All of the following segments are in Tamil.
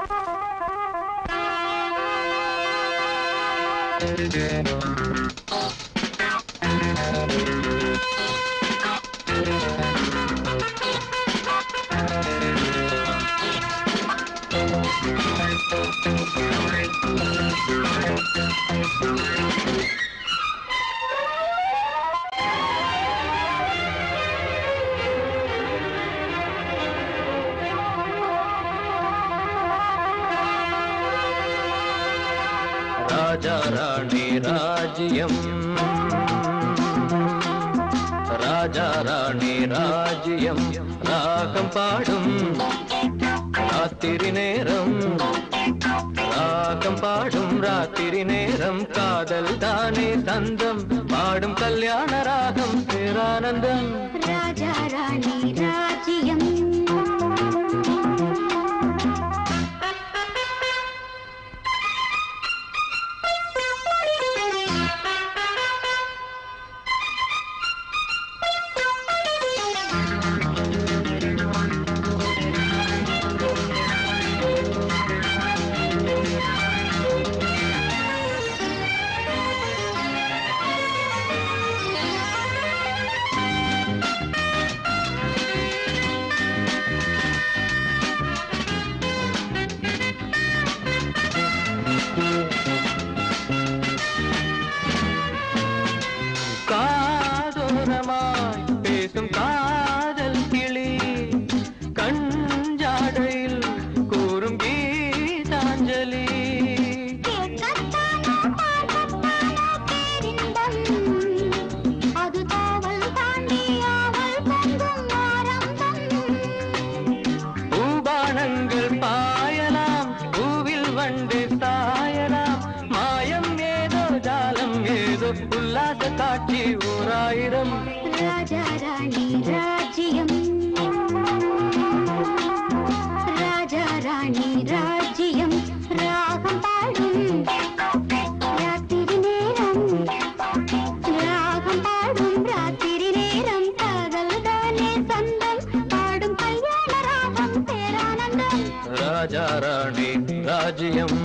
ராஜா ராணி ராஜ்யம் ராஜா ராணி ராஜ்யம் ராகம் பாடும் ராத்திரி நேரம் ராகம் பாடும் ராத்திரி நேரம் காதல் தானே சந்தம் பாடும் கல்யாண ராகம் பேரானந்தம் ராஜா ராணி ராஜ்யம் காதோரமாய் பேசும் காதல் கிளி கஞ்சாடையில் கூறும் கீதாஞ்சலி கேட்கத்தானோ பார்க்கத்தானோ பேரின்பம் அது காவல் தாண்டி ஆவல் பொங்கும் ஆரம்பம் பூபானங்கள் பாயலாம் பூவில் வண்டு சாயலாம் மாயம் ஏதோ ஜாலம் ஏதோ உல்லாச காட்சி ஓராயிரம் ராஜா ராணி ராஜ்யம் ராஜா ராணி ராஜ்யம் ராகம் பாடும் ராத்திரி நேரம் ராகம் பாடும் ராத்திரி நேரம் காதல் தானே சொந்தம் பாடும் கல்யாண ராகம் பேரானந்தம் ராஜா ராணி ராஜ்யம்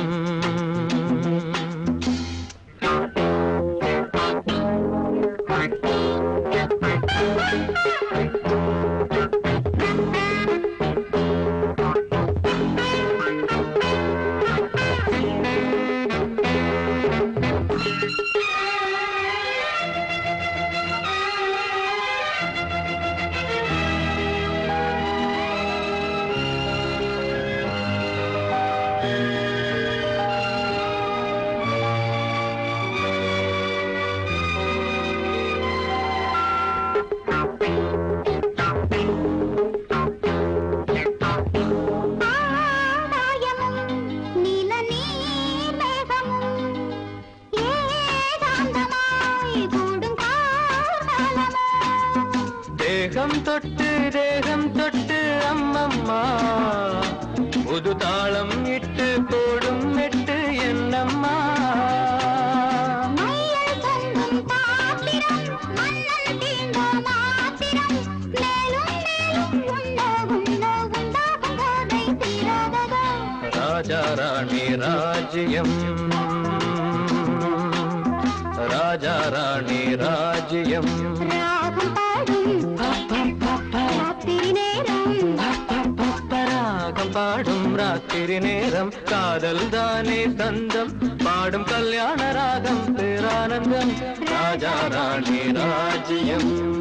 ஆகாயமும் நீல நீர்மேகமும் ஏகாந்தமாய் கூடும் காலமோ தேகம் தொட்டு தேகம் தொட்டு அம்மம்மா புது தாளம் இட்டு போடும் மெட்டு என்னம்மா மையல் தொங்கும் பாத்திரம் மன்னன் தீண்டோ மாத்திரம் மேலும் மேலும் உண்டோ உண்டோ உண்டாகும் போதை தீராததோ ராஜா ராணி ராஜ்யம் ராஜா ராணி ராஜ்யம் ராகம் பாடும் ராத்திரி நேரம் ராகம் பாடும் ராத்திரி நேரம் காதல் தானே சந்தம் பாடும் கல்யாண ராகம் பேரானந்தம் ராஜா ராணி ராஜ்யம்